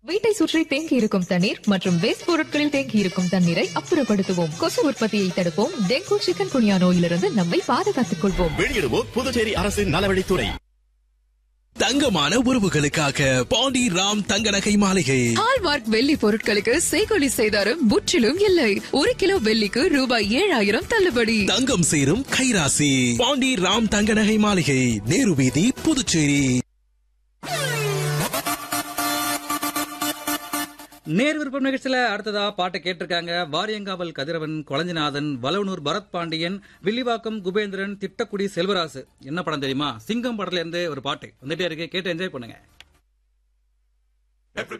வீட்டை சுற்றி தேங்கி இருக்கும் தண்ணீர் மற்றும் வேஸ்ட் பொருட்களில் தேங்கி இருக்கும் தண்ணீரை அப்புறப்படுத்துவோம் கொசு உற்பத்தியை தடுப்போம் டெங்கு சிக்கன் குனியா நோயிலிருந்து நம்மை பாதுகாத்துக் கொள்வோம் வெளியிடுவோர் புதுச்சேரி அரசின் நலவழித்துறை தங்கமான உறவுகளுக்காக பாண்டி ராம் தங்க நகை மாளிகை ஹால்மார்க் வெள்ளி பொருட்களுக்கு செய்கொலி செய்தாரும் முற்றிலும் இல்லை ஒரு கிலோ வெள்ளிக்கு ரூபாய் ஏழாயிரம் தள்ளுபடி தங்கம் சேரும் கைராசி பாண்டி ராம் தங்க நகை மாளிகை நேரு வீதி புதுச்சேரி நேர் விருப்பம் நிகழ்ச்சியில அடுத்ததா பாட்டை கேட்டிருக்காங்க வாரியங்காவல் கதிரவன் கொளஞ்சிநாதன் வலவனூர் பரத் பாண்டியன் வில்லிவாக்கம் குபேந்திரன் திட்டக்குடி செல்வராசு என்ன படம் தெரியுமா சிங்கம் படத்துல இருந்து ஒரு பாட்டு வந்துட்டே இருக்கு கேட்டு என்ஜாய் பண்ணுங்க